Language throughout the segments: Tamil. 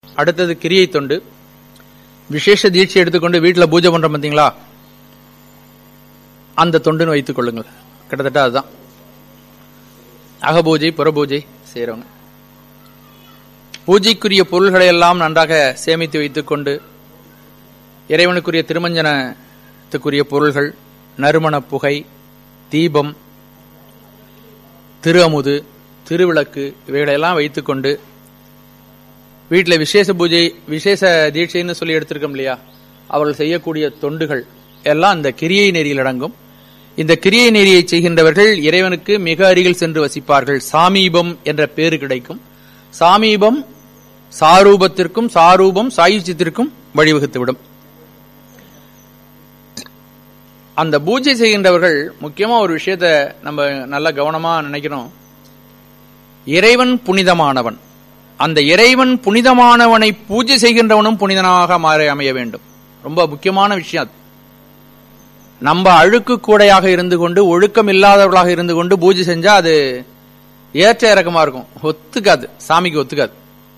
அடுத்தது கிரியை தொண்டு விசேஷ தீட்சை எடுத்துக்கொண்டு வீட்டில் பூஜை பண்றோம் பார்த்தீங்களா அந்த தொண்டுன்னு வைத்துக் கொள்ளுங்கள் கிட்டத்தட்ட அதுதான் அகபூஜை புறபூஜை செய்யறவங்க பூஜைக்குரிய பொருள்களை எல்லாம் நன்றாக சேமித்து வைத்துக் கொண்டு இறைவனுக்குரிய திருமஞ்சனத்துக்குரிய பொருள்கள் நறுமண புகை தீபம் திரு அமுது திருவிளக்கு இவைகளெல்லாம் வைத்துக்கொண்டு வீட்டில் விசேஷ பூஜை விசேஷ தீட்சைன்னு சொல்லி எடுத்திருக்கோம் இல்லையா அவர்கள் செய்யக்கூடிய தொண்டுகள் எல்லாம் அந்த கிரியை நெறியில் அடங்கும் இந்த கிரியை நெறியை செய்கின்றவர்கள் இறைவனுக்கு மிக அருகில் சென்று வசிப்பார்கள் சாமீபம் என்ற பேரு கிடைக்கும் சாமீபம் சாரூபத்திற்கும் சாரூபம் சாயுச்சியத்திற்கும் வழிவகுத்துவிடும் அந்த பூஜை செய்கின்றவர்கள் முக்கியமா ஒரு விஷயத்த நம்ம நல்ல கவனமா நினைக்கணும் இறைவன் புனிதமானவன் அந்த இறைவன் புனிதமானவனை பூஜை செய்கின்றவனும் புனிதனாக மாறி அமைய வேண்டும் ரொம்ப முக்கியமான விஷயம் அது நம்ம அழுக்கு கூடையாக இருந்து கொண்டு ஒழுக்கம் இல்லாதவர்களாக இருந்து கொண்டு பூஜை செஞ்சா அது ஏற்ற இறக்கமா இருக்கும் ஒத்துக்காது சாமிக்கு ஒத்துக்காது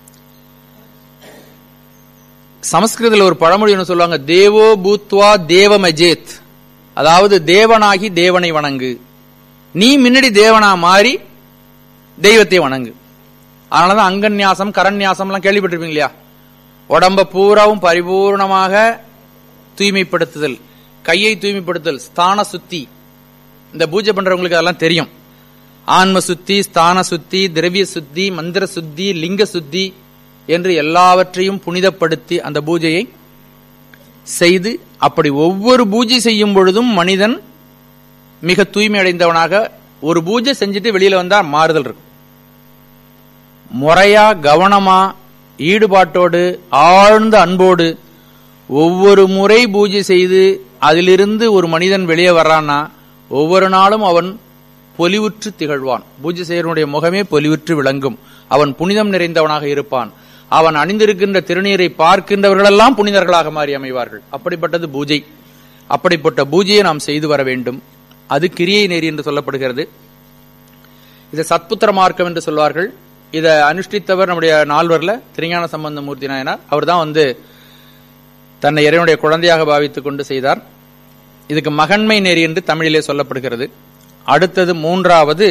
சமஸ்கிருதத்தில் ஒரு பழமொழி ஒன்று சொல்லுவாங்க தேவோ பூத்வா தேவமஜேத் அதாவது தேவனாகி தேவனை வணங்கு நீ முன்னாடி தேவனா மாறி தெய்வத்தை வணங்கு அதனாலதான் அங்கன்யாசம் கரண்யாசம் எல்லாம் கேள்விப்பட்டிருப்பீங்க இல்லையா உடம்ப பூராவும் பரிபூர்ணமாக தூய்மைப்படுத்துதல் கையை தூய்மைப்படுத்துதல் ஸ்தான சுத்தி இந்த பூஜை பண்றவங்களுக்கு அதெல்லாம் தெரியும் ஆன்ம சுத்தி ஸ்தான சுத்தி திரவிய சுத்தி மந்திர சுத்தி லிங்க சுத்தி என்று எல்லாவற்றையும் புனிதப்படுத்தி அந்த பூஜையை செய்து அப்படி ஒவ்வொரு பூஜை செய்யும் பொழுதும் மனிதன் மிக தூய்மை அடைந்தவனாக ஒரு பூஜை செஞ்சுட்டு வெளியில வந்தா மாறுதல் இருக்கும் முறையா கவனமா ஈடுபாட்டோடு ஆழ்ந்த அன்போடு ஒவ்வொரு முறை பூஜை செய்து அதிலிருந்து ஒரு மனிதன் வெளியே வர்றான்னா ஒவ்வொரு நாளும் அவன் பொலிவுற்று திகழ்வான் பூஜை செய்யறனுடைய முகமே பொலிவுற்று விளங்கும் அவன் புனிதம் நிறைந்தவனாக இருப்பான் அவன் அணிந்திருக்கின்ற திருநீரை பார்க்கின்றவர்களெல்லாம் புனிதர்களாக மாறி அமைவார்கள் அப்படிப்பட்டது பூஜை அப்படிப்பட்ட பூஜையை நாம் செய்து வர வேண்டும் அது கிரியை நெறி என்று சொல்லப்படுகிறது இதை சத்புத்திர மார்க்கம் என்று சொல்வார்கள் இதை அனுஷ்டித்தவர் நம்முடைய நால்வர்ல திருஞான சம்பந்த மூர்த்தி நாயனார் அவர் தான் வந்து தன்னை இறைவனுடைய குழந்தையாக பாவித்துக் கொண்டு செய்தார் இதுக்கு மகன்மை நெறி என்று தமிழிலே சொல்லப்படுகிறது அடுத்தது மூன்றாவது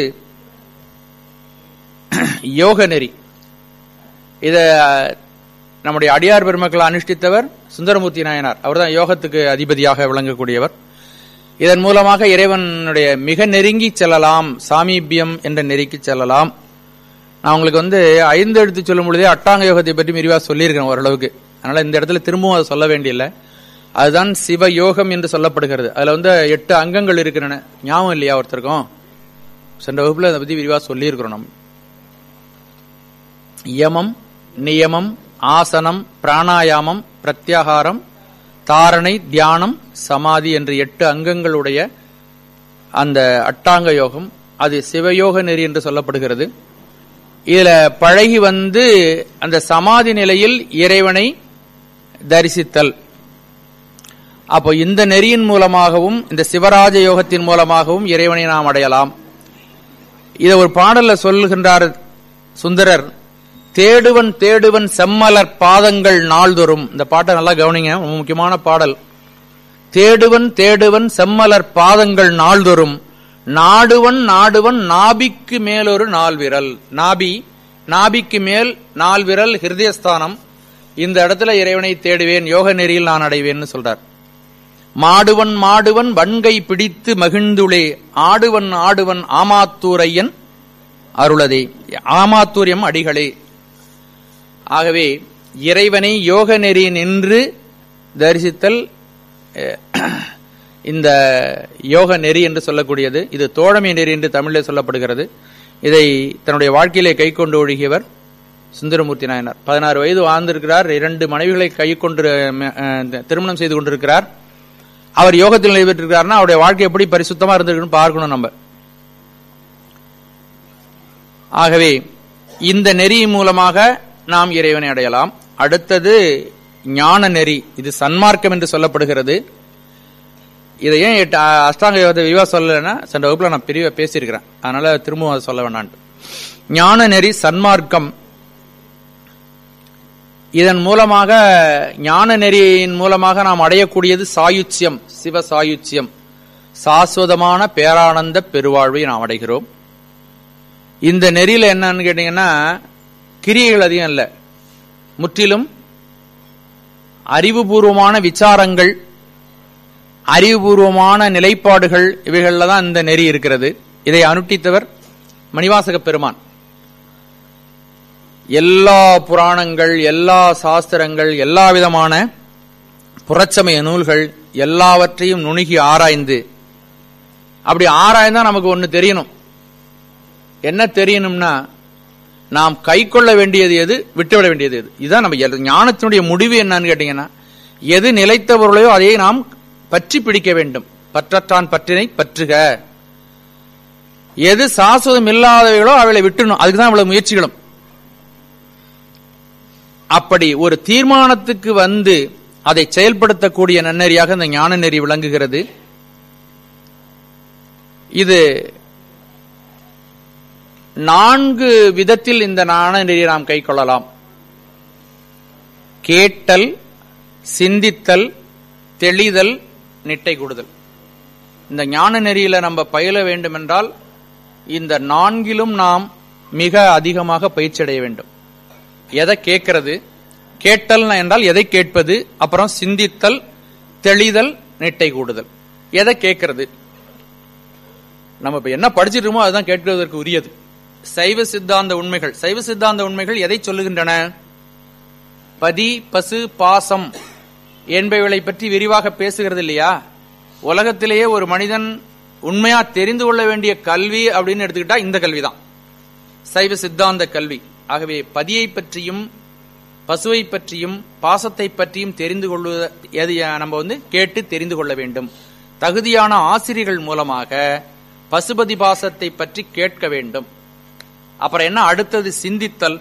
யோக நெறி இத நம்முடைய அடியார் பெருமக்களை அனுஷ்டித்தவர் சுந்தரமூர்த்தி நாயனார் அவர்தான் யோகத்துக்கு அதிபதியாக விளங்கக்கூடியவர் இதன் மூலமாக இறைவனுடைய மிக நெருங்கி செல்லலாம் சாமீபியம் என்ற நெறிக்கு செல்லலாம் நான் உங்களுக்கு வந்து ஐந்து எடுத்து சொல்லும் பொழுதே அட்டாங்க யோகத்தை பற்றி விரிவா சொல்லியிருக்கேன் ஓரளவுக்கு அதனால இந்த இடத்துல திரும்பவும் அதை சொல்ல வேண்டியில்லை அதுதான் சிவ யோகம் என்று சொல்லப்படுகிறது அதுல வந்து எட்டு அங்கங்கள் இருக்கின்றன ஞாபகம் இல்லையா ஒருத்தருக்கும் சென்ற வகுப்புல அதை பத்தி விரிவா சொல்லியிருக்கிறோம் நம்ம யமம் நியமம் ஆசனம் பிராணாயாமம் பிரத்யாகாரம் தாரணை தியானம் சமாதி என்ற எட்டு அங்கங்களுடைய அந்த அட்டாங்க யோகம் அது சிவயோக நெறி என்று சொல்லப்படுகிறது இதுல பழகி வந்து அந்த சமாதி நிலையில் இறைவனை தரிசித்தல் அப்போ இந்த நெறியின் மூலமாகவும் இந்த சிவராஜ யோகத்தின் மூலமாகவும் இறைவனை நாம் அடையலாம் இதை ஒரு பாடல்ல சொல்லுகின்றார் சுந்தரர் தேடுவன் தேடுவன் செம்மலர் பாதங்கள் நாள்தோறும் இந்த பாட்டை நல்லா கவனிங்க ரொம்ப முக்கியமான பாடல் தேடுவன் தேடுவன் செம்மலர் பாதங்கள் நாள்தோறும் நாடுவன் நாடுவன் நாபிக்கு மேலொரு நால் விரல் நாபி நாபிக்கு மேல் நால் விரல் ஹிருதயஸ்தானம் இந்த இடத்துல இறைவனை தேடுவேன் யோக நெறியில் நான் அடைவேன்னு சொல்றார் மாடுவன் மாடுவன் வன்கை பிடித்து மகிழ்ந்துளே ஆடுவன் ஆடுவன் ஆமாத்தூரையன் அருளதே ஆமாத்தூரியம் அடிகளே ஆகவே இறைவனை யோக நெறி நின்று தரிசித்தல் இந்த யோக நெறி என்று சொல்லக்கூடியது இது தோழமை நெறி என்று தமிழில் சொல்லப்படுகிறது இதை தன்னுடைய வாழ்க்கையிலே கை கொண்டு ஒழுகியவர் சுந்தரமூர்த்தி நாயனார் பதினாறு வயது வாழ்ந்திருக்கிறார் இரண்டு மனைவிகளை கை கொண்டு திருமணம் செய்து கொண்டிருக்கிறார் அவர் யோகத்தில் நிலை பெற்றிருக்கிறார்னா அவருடைய வாழ்க்கை எப்படி பரிசுத்தமா இருந்திருக்குன்னு பார்க்கணும் நம்ம ஆகவே இந்த நெறி மூலமாக நாம் இறைவனை அடையலாம் அடுத்தது ஞான நெறி இது சன்மார்க்கம் என்று சொல்லப்படுகிறது இதை ஏன் எட்டு அஷ்டாங்க யோகத்தை விரிவா சொல்லலைன்னா சென்ற வகுப்புல நான் பிரிவா பேசியிருக்கிறேன் அதனால திரும்பவும் அதை சொல்ல வேண்டான்ட்டு ஞான நெறி சன்மார்க்கம் இதன் மூலமாக ஞான நெறியின் மூலமாக நாம் அடையக்கூடியது சாயுச்சியம் சிவ சாயுச்சியம் சாஸ்வதமான பேரானந்த பெருவாழ்வை நாம் அடைகிறோம் இந்த நெறியில என்னன்னு கேட்டீங்கன்னா கிரியைகள் அதிகம் இல்ல முற்றிலும் அறிவுபூர்வமான விசாரங்கள் அறிவுபூர்வமான நிலைப்பாடுகள் இவைகள்ல தான் இந்த நெறி இருக்கிறது இதை அனுஷ்டித்தவர் மணிவாசக பெருமான் எல்லா புராணங்கள் எல்லா சாஸ்திரங்கள் எல்லா விதமான புறச்சமய நூல்கள் எல்லாவற்றையும் நுணுகி ஆராய்ந்து அப்படி ஆராய்ந்தா நமக்கு ஒண்ணு தெரியணும் என்ன தெரியணும்னா நாம் கை கொள்ள வேண்டியது எது விட்டுவிட வேண்டியது எது இதுதான் நம்ம எல்- ஞானத்தினுடைய முடிவு என்னன்னு கேட்டீங்கன்னா எது நிலைத்த பொருளையோ அதை நாம் பற்றி பிடிக்க வேண்டும் பற்றற்றான் பற்றினை பற்றுக எது சாஸ்வதம் இல்லாதவைகளோ அவளை விட்டுணும் அதுக்கு தான் அவ்வளவு முயற்சிகளும் அப்படி ஒரு தீர்மானத்துக்கு வந்து அதை செயல்படுத்தக்கூடிய நன்னெறியாக இந்த ஞான நெறி விளங்குகிறது இது நான்கு விதத்தில் இந்த ஞான நெறியை நாம் கை கொள்ளலாம் கேட்டல் சிந்தித்தல் தெளிதல் நிட்டை கூடுதல் இந்த ஞான நெறியில நம்ம பயில வேண்டும் என்றால் இந்த நான்கிலும் நாம் மிக அதிகமாக பயிற்சி அடைய வேண்டும் எதை கேட்கிறது கேட்டல் என்றால் எதை கேட்பது அப்புறம் சிந்தித்தல் தெளிதல் நெட்டை கூடுதல் எதை கேட்கிறது நம்ம இப்ப என்ன படிச்சிட்டு இருக்கோமோ அதுதான் கேட்கிறதற்கு உரியது சைவ சித்தாந்த உண்மைகள் சைவ சித்தாந்த உண்மைகள் எதை சொல்லுகின்றன பதி பசு பாசம் என்பவைகளை பற்றி விரிவாக பேசுகிறது இல்லையா உலகத்திலேயே ஒரு மனிதன் உண்மையா தெரிந்து கொள்ள வேண்டிய கல்வி அப்படின்னு எடுத்துக்கிட்டா இந்த கல்விதான் சைவ சித்தாந்த கல்வி ஆகவே பதியை பற்றியும் பசுவை பற்றியும் பாசத்தை பற்றியும் தெரிந்து கொள்வது எது நம்ம வந்து கேட்டு தெரிந்து கொள்ள வேண்டும் தகுதியான ஆசிரியர்கள் மூலமாக பசுபதி பாசத்தை பற்றி கேட்க வேண்டும் அப்புறம் என்ன அடுத்தது சிந்தித்தல்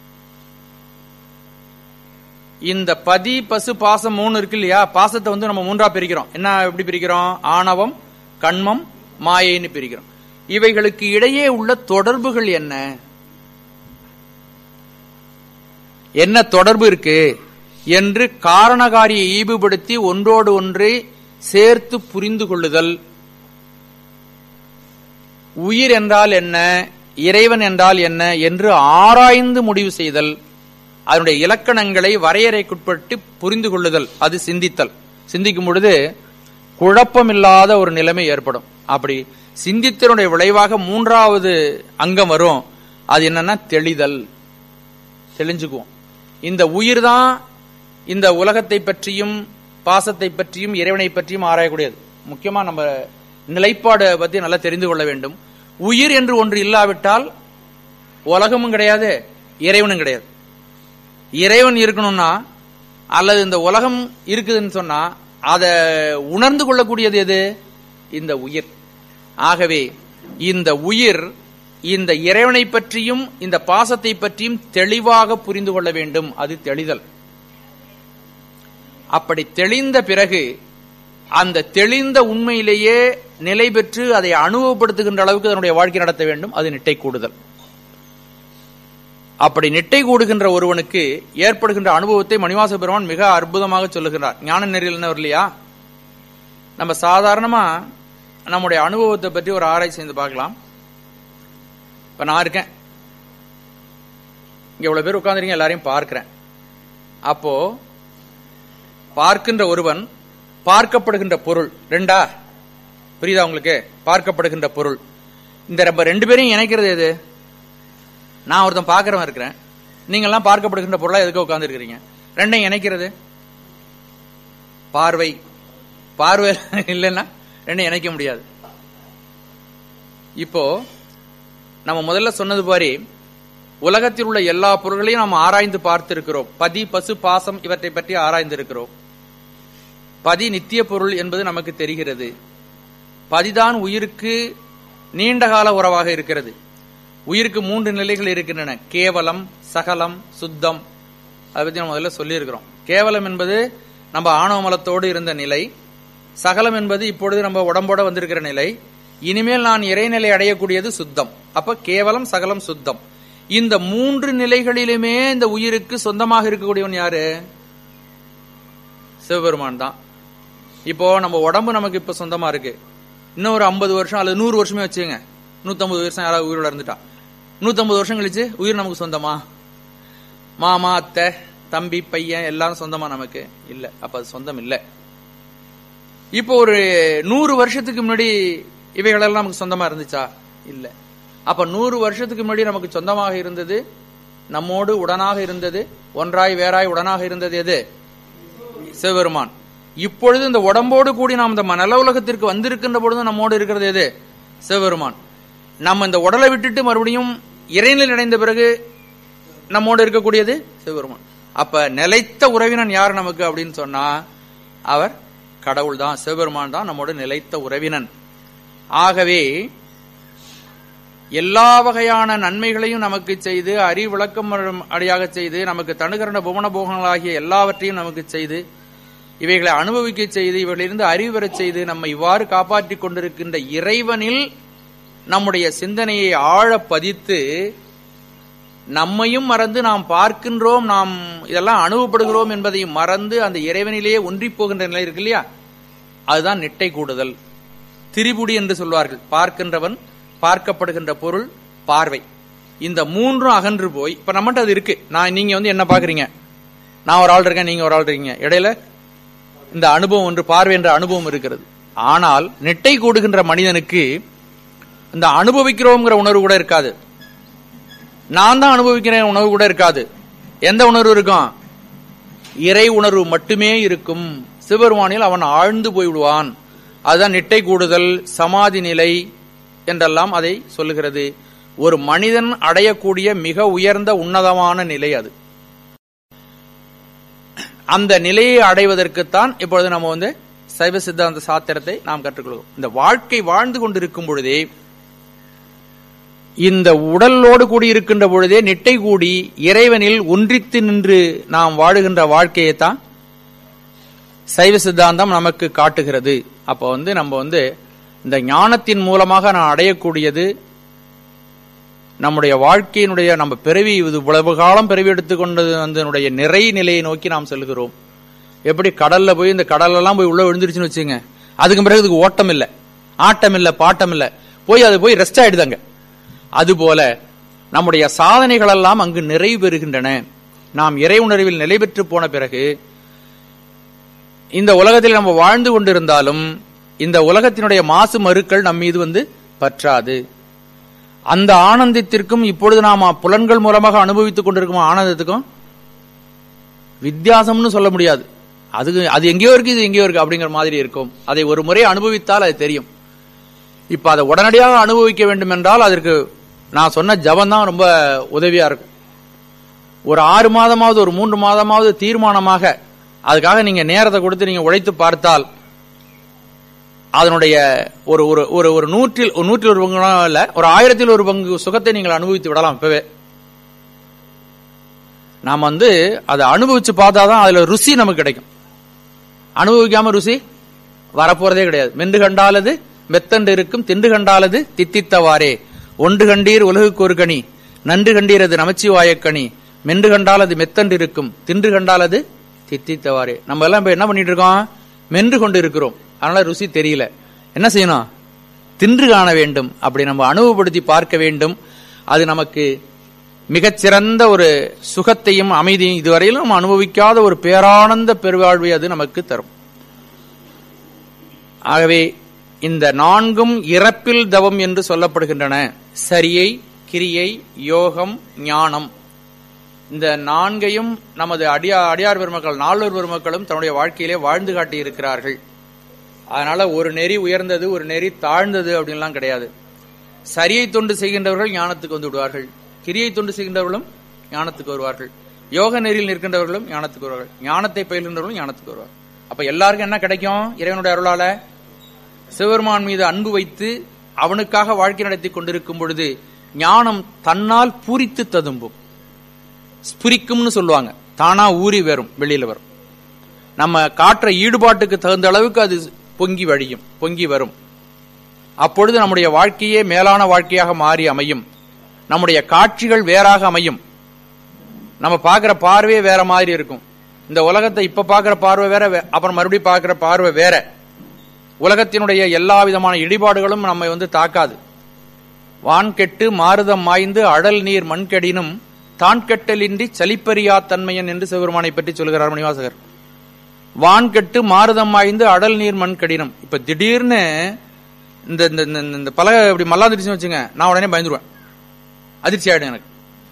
இந்த பதி பசு பாசம் மூணு இருக்கு இல்லையா பாசத்தை வந்து நம்ம மூன்றா பிரிக்கிறோம் என்ன எப்படி பிரிக்கிறோம் ஆணவம் கண்மம் மாயைன்னு பிரிக்கிறோம் இவைகளுக்கு இடையே உள்ள தொடர்புகள் என்ன என்ன தொடர்பு இருக்கு என்று காரணகாரியை ஈவுபடுத்தி ஒன்றோடு ஒன்றை சேர்த்து புரிந்து கொள்ளுதல் உயிர் என்றால் என்ன இறைவன் என்றால் என்ன என்று ஆராய்ந்து முடிவு செய்தல் அதனுடைய இலக்கணங்களை வரையறைக்குட்பட்டு புரிந்து கொள்ளுதல் அது சிந்தித்தல் சிந்திக்கும் பொழுது குழப்பமில்லாத ஒரு நிலைமை ஏற்படும் அப்படி சிந்தித்தனுடைய விளைவாக மூன்றாவது அங்கம் வரும் அது என்னன்னா தெளிதல் தெளிஞ்சுக்குவோம் இந்த உயிர் தான் இந்த உலகத்தை பற்றியும் பாசத்தை பற்றியும் இறைவனை பற்றியும் ஆராயக்கூடியது முக்கியமா நம்ம நிலைப்பாடு பத்தி நல்லா தெரிந்து கொள்ள வேண்டும் உயிர் என்று ஒன்று இல்லாவிட்டால் உலகமும் கிடையாது இறைவனும் கிடையாது இறைவன் இருக்கணும்னா அல்லது இந்த உலகம் இருக்குதுன்னு சொன்னா அதை உணர்ந்து கொள்ளக்கூடியது எது இந்த உயிர் ஆகவே இந்த உயிர் இந்த இறைவனை பற்றியும் இந்த பாசத்தை பற்றியும் தெளிவாக புரிந்து கொள்ள வேண்டும் அது தெளிதல் அப்படி தெளிந்த பிறகு அந்த தெளிந்த உண்மையிலேயே நிலை பெற்று அதை அனுபவப்படுத்துகின்ற அளவுக்கு அதனுடைய வாழ்க்கை நடத்த வேண்டும் அது நிட்டை கூடுதல் அப்படி நிட்டை கூடுகின்ற ஒருவனுக்கு ஏற்படுகின்ற அனுபவத்தை மணிவாச பெருமான் மிக அற்புதமாக சொல்லுகிறார் ஞான நெறியில் இல்லையா நம்ம சாதாரணமா நம்முடைய அனுபவத்தை பற்றி ஒரு ஆராய்ச்சி செய்து பார்க்கலாம் இப்ப நான் இருக்கேன் இங்க இவ்வளவு பேர் உட்கார்ந்துருக்கீங்க எல்லாரையும் பார்க்கிறேன் அப்போ பார்க்கின்ற ஒருவன் பார்க்கப்படுகின்ற பொருள் ரெண்டா புரியுதா உங்களுக்கு பார்க்கப்படுகின்ற பொருள் இந்த நம்ம ரெண்டு பேரையும் இணைக்கிறது எது நான் ஒருத்தன் பார்க்கிறவன் இருக்கிறேன் நீங்க எல்லாம் பார்க்கப்படுகின்ற பொருளா எதுக்கு உட்கார்ந்து இருக்கிறீங்க ரெண்டையும் இணைக்கிறது பார்வை பார்வை இல்லைன்னா ரெண்டையும் இணைக்க முடியாது இப்போ நம்ம முதல்ல சொன்னது மாதிரி உலகத்தில் உள்ள எல்லா பொருள்களையும் நாம் ஆராய்ந்து பார்த்திருக்கிறோம் பதி பசு பாசம் இவற்றை பற்றி ஆராய்ந்திருக்கிறோம் பதி நித்திய பொருள் என்பது நமக்கு தெரிகிறது பதிதான் உயிருக்கு நீண்ட கால உறவாக இருக்கிறது உயிருக்கு மூன்று நிலைகள் இருக்கின்றன கேவலம் சகலம் சுத்தம் அதை பத்தி நம்ம முதல்ல சொல்லியிருக்கிறோம் கேவலம் என்பது நம்ம ஆணவ மலத்தோடு இருந்த நிலை சகலம் என்பது இப்பொழுது நம்ம உடம்போட வந்திருக்கிற நிலை இனிமேல் நான் இறைநிலை அடையக்கூடியது சுத்தம் அப்ப கேவலம் சகலம் சுத்தம் இந்த மூன்று நிலைகளிலுமே இந்த உயிருக்கு சொந்தமாக இருக்கக்கூடியவன் யாரு சிவபெருமான் தான் இப்போ நம்ம உடம்பு நமக்கு இப்ப சொந்தமா இருக்கு இன்னும் ஒரு ஐம்பது வருஷம் அல்லது நூறு வருஷமே வச்சுங்க நூத்தம்பது வருஷம் யாராவது உயிரோட இருந்துட்டா நூத்தம்பது வருஷம் கழிச்சு உயிர் நமக்கு சொந்தமா மாமா அத்தை தம்பி பையன் எல்லாம் சொந்தமா நமக்கு இல்ல அப்ப அது சொந்தம் இல்ல இப்போ ஒரு நூறு வருஷத்துக்கு முன்னாடி இவைகளெல்லாம் நமக்கு சொந்தமா இருந்துச்சா இல்ல அப்ப நூறு வருஷத்துக்கு முன்னாடி நமக்கு சொந்தமாக இருந்தது நம்மோடு உடனாக இருந்தது ஒன்றாய் வேறாய் உடனாக இருந்தது எது சிவபெருமான் இப்பொழுது இந்த உடம்போடு கூடி நாம் இந்த மனல உலகத்திற்கு வந்திருக்கின்ற பொழுது நம்மோடு இருக்கிறது எது சிவபெருமான் நம்ம இந்த உடலை விட்டுட்டு மறுபடியும் இறைநிலை அடைந்த பிறகு நம்மோடு இருக்கக்கூடியது சிவபெருமான் அப்ப நிலைத்த உறவினன் யார் நமக்கு அப்படின்னு சொன்னா அவர் கடவுள் தான் சிவபெருமான் தான் நம்மோடு நிலைத்த உறவினன் ஆகவே எல்லா வகையான நன்மைகளையும் நமக்கு செய்து அறிவிளக்கம் அடியாக செய்து நமக்கு தனுகரண புவன போகங்களாகிய எல்லாவற்றையும் நமக்கு செய்து இவைகளை அனுபவிக்க செய்து இவைகளிலிருந்து அறிவு பெறச் செய்து நம்மை இவ்வாறு காப்பாற்றிக் கொண்டிருக்கின்ற இறைவனில் நம்முடைய சிந்தனையை ஆழ பதித்து நம்மையும் மறந்து நாம் பார்க்கின்றோம் நாம் இதெல்லாம் அனுபவப்படுகிறோம் என்பதையும் மறந்து அந்த இறைவனிலேயே ஒன்றி போகின்ற நிலை இருக்கு இல்லையா அதுதான் நெட்டை கூடுதல் திரிபுடி என்று சொல்வார்கள் பார்க்கின்றவன் பார்க்கப்படுகின்ற பொருள் பார்வை இந்த மூன்றும் அகன்று போய் இப்ப நம்மகிட்ட அது இருக்கு நான் நீங்க வந்து என்ன பாக்குறீங்க நான் ஒரு ஆள் இருக்கேன் நீங்க ஒரு ஆள் இருக்கீங்க இடையில இந்த அனுபவம் ஒன்று பார்வை என்ற அனுபவம் இருக்கிறது ஆனால் நெட்டை கூடுகின்ற மனிதனுக்கு இந்த அனுபவிக்கிறோங்கிற உணர்வு கூட இருக்காது நான் தான் அனுபவிக்கிறேன் உணர்வு கூட இருக்காது எந்த உணர்வு இருக்கும் இறை உணர்வு மட்டுமே இருக்கும் சிவபெருமானில் அவன் ஆழ்ந்து போய்விடுவான் அதுதான் நெட்டை கூடுதல் சமாதி நிலை என்றெல்லாம் அதை சொல்லுகிறது ஒரு மனிதன் அடையக்கூடிய மிக உயர்ந்த உன்னதமான நிலை அது அந்த நிலையை அடைவதற்குத்தான் இப்பொழுது நம்ம வந்து சைவ சித்தாந்த சாத்திரத்தை நாம் கற்றுக்கொள்வோம் இந்த வாழ்க்கை வாழ்ந்து கொண்டிருக்கும் பொழுதே இந்த உடலோடு கூடி இருக்கின்ற பொழுதே நெட்டை கூடி இறைவனில் ஒன்றித்து நின்று நாம் வாழுகின்ற வாழ்க்கையை தான் சைவ சித்தாந்தம் நமக்கு காட்டுகிறது அப்ப வந்து நம்ம வந்து இந்த ஞானத்தின் மூலமாக நான் அடையக்கூடியது நம்முடைய வாழ்க்கையினுடைய நம்ம பிறவி இது இவ்வளவு காலம் பிறவி எடுத்துக்கொண்டது அதனுடைய நிறை நிலையை நோக்கி நாம் செல்கிறோம் எப்படி கடல்ல போய் இந்த கடலெல்லாம் போய் உள்ள விழுந்துருச்சுன்னு வச்சுங்க அதுக்கு பிறகு இதுக்கு ஓட்டம் இல்ல ஆட்டம் இல்ல பாட்டம் இல்ல போய் அது போய் ரெஸ்ட் ஆயிடுதாங்க அதுபோல நம்முடைய சாதனைகள் எல்லாம் அங்கு நிறைவு பெறுகின்றன நாம் இறை உணர்வில் நிலை பெற்று போன பிறகு இந்த உலகத்தில் நம்ம வாழ்ந்து கொண்டிருந்தாலும் இந்த உலகத்தினுடைய மாசு மறுக்கள் நம் மீது வந்து பற்றாது அந்த ஆனந்தத்திற்கும் இப்பொழுது நாம் புலன்கள் மூலமாக அனுபவித்துக் கொண்டிருக்கும் ஆனந்தத்துக்கும் வித்தியாசம்னு சொல்ல முடியாது அது அது எங்கேயோ இருக்கு இது எங்கேயோ இருக்கு அப்படிங்கிற மாதிரி இருக்கும் அதை ஒரு முறை அனுபவித்தால் அது தெரியும் இப்ப அதை உடனடியாக அனுபவிக்க வேண்டும் என்றால் அதற்கு நான் சொன்ன ஜபம் தான் ரொம்ப உதவியா இருக்கும் ஒரு ஆறு மாதமாவது ஒரு மூன்று மாதமாவது தீர்மானமாக அதுக்காக நீங்க நேரத்தை கொடுத்து நீங்க உழைத்து பார்த்தால் அதனுடைய ஒரு ஒரு ஒரு ஒரு நூற்றில் ஒரு நூற்றில் ஒரு பங்கு இல்ல ஒரு ஆயிரத்தில் ஒரு பங்கு சுகத்தை நீங்கள் அனுபவித்து விடலாம் இப்பவே நாம் வந்து அதை அனுபவிச்சு பார்த்தாதான் அதுல ருசி நமக்கு கிடைக்கும் அனுபவிக்காம ருசி வரப்போறதே கிடையாது மென்று கண்டாலது மெத்தண்டு இருக்கும் தின்று கண்டாலது தித்தித்தவாறே ஒன்று கண்டீர் உலகுக்கு ஒரு கனி நன்று கண்டீர் அது நமச்சிவாயக்கனி மென்று கண்டால் அது மெத்தண்டு இருக்கும் தின்று கண்டால் அது தித்தித்தவாறே நம்ம எல்லாம் இப்ப என்ன பண்ணிட்டு இருக்கோம் மென்று கொண்டு இருக்கிறோம் அதனால ருசி தெரியல என்ன செய்யணும் தின்று காண வேண்டும் அப்படி நம்ம அனுபவப்படுத்தி பார்க்க வேண்டும் அது நமக்கு மிகச்சிறந்த ஒரு சுகத்தையும் அமைதியும் இதுவரையிலும் நம்ம அனுபவிக்காத ஒரு பேரானந்த பெருவாழ்வை அது நமக்கு தரும் ஆகவே இந்த நான்கும் இறப்பில் தவம் என்று சொல்லப்படுகின்றன சரியை கிரியை யோகம் ஞானம் இந்த நான்கையும் நமது அடியா அடியார் பெருமக்கள் நால்வர் பெருமக்களும் தன்னுடைய வாழ்க்கையிலே வாழ்ந்து காட்டி இருக்கிறார்கள் அதனால ஒரு நெறி உயர்ந்தது ஒரு நெறி தாழ்ந்தது அப்படின்லாம் கிடையாது சரியை தொண்டு செய்கின்றவர்கள் ஞானத்துக்கு வந்து விடுவார்கள் கிரியை தொண்டு செய்கின்றவர்களும் ஞானத்துக்கு வருவார்கள் யோக நெறியில் நிற்கின்றவர்களும் ஞானத்துக்கு வருவார்கள் ஞானத்தை பயில்கின்றவர்களும் ஞானத்துக்கு வருவார்கள் அப்ப எல்லாருக்கும் என்ன கிடைக்கும் இறைவனுடைய அருளால சிவபெருமான் மீது அன்பு வைத்து அவனுக்காக வாழ்க்கை நடத்தி கொண்டிருக்கும் பொழுது ஞானம் தன்னால் பூரித்து ததும்பும் ஸ்புரிக்கும்னு சொல்லுவாங்க தானா ஊறி வரும் வெளியில வரும் நம்ம காட்டுற ஈடுபாட்டுக்கு தகுந்த அளவுக்கு அது பொங்கி வழியும் பொங்கி வரும் அப்பொழுது நம்முடைய வாழ்க்கையே மேலான வாழ்க்கையாக மாறி அமையும் நம்முடைய காட்சிகள் வேறாக அமையும் நம்ம பார்க்கிற பார்வையே வேற மாதிரி இருக்கும் இந்த உலகத்தை இப்ப பார்க்கிற பார்வை வேற வே- அப்புறம் மறுபடியும் பார்க்கிற பார்வை வேற உலகத்தினுடைய எல்லா விதமான இடிபாடுகளும் நம்மை வந்து தாக்காது வான் கெட்டு மாருதம் மாய்ந்து அடல் நீர் மண்கெடினும் தான் கெட்டலின்றி சலிப்பறியா தன்மையன் என்று சிவபெருமானை பற்றி சொல்கிறார் மணிவாசகர் வான் கெட்டு மாருதம் மாய்ந்து அடல் நீர் மண் கடினம் இப்ப திடீர்னு இந்த இந்த இந்த- இந்த பலகை இப்படி மல்லாந்திருச்சுன்னு வச்சுங்க நான் உடனே பயந்துருவேன் அதிர்ச்சி ஆயிடும் எனக்கு